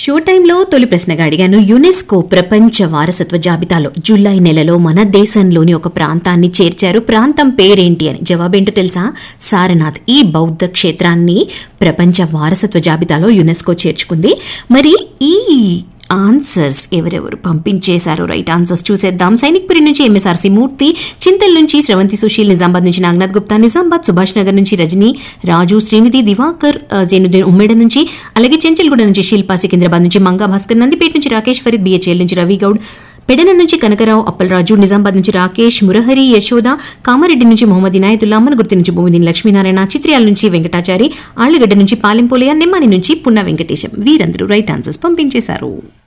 show టైంలో తొలి ప్రశ్నగా అడిగాను యునెస్కో ప్రపంచ వారసత్వ జాబితాలో జూలై నెలలో మన దేశంలోని ఒక ప్రాంతాన్ని చేర్చారు ప్రాంతం పేరేంటి అని జవాబేంటో తెలుసా సారనాథ్ ఈ బౌద్ధ క్షేత్రాన్ని ప్రపంచ వారసత్వ జాబితాలో యునెస్కో చేర్చుకుంది మరి ఈ ఆన్సర్స్ ఎవరెవరు పంపించేశారు రైట్ ఆన్సర్స్ చూసేద్దాం సైనిక్పురి నుంచి ఎంఎస్ఆర్సీ మూర్తి చింతల్ నుంచి స్రవంతి సుశీల్ నిజామాబాద్ నుంచి నాగనాథ్ గుప్తా నిజామాబాద్ సుభాష్ నగర్ నుంచి రజని రాజు శ్రీనిధి దివాకర్ ఆ, జైనుద్దీన్ ఉమ్మేడ నుంచి అలాగే చెంచల్గూడ నుంచి శిల్పా సికింద్రాబాద్ నుంచి మంగా భాస్కర్ నందిపేట నుంచి రాకేష్ ఫరీద్ బిహెచ్ఎల్ నుంచి రవి గౌడ్ పెడన నుంచి కనకరావు అప్పలరాజు నిజామాబాద్ నుంచి రాకేష్ మురహరి యశోద కామారెడ్డి నుంచి మొహమ్మద్ ఇనాయతుల్లా అమ్మనగుర్తి నుంచి భూమిదిని లక్ష్మీనారాయణ చిత్రియాల నుంచి వెంకటాచారి ఆళ్లగడ్డ నుంచి పాలెంపోలియా నిమ్మాని నుంచి పున్న వెంకటేశం వీరందరూ రైట్ ఆన్సర్స్ పంపించేశారు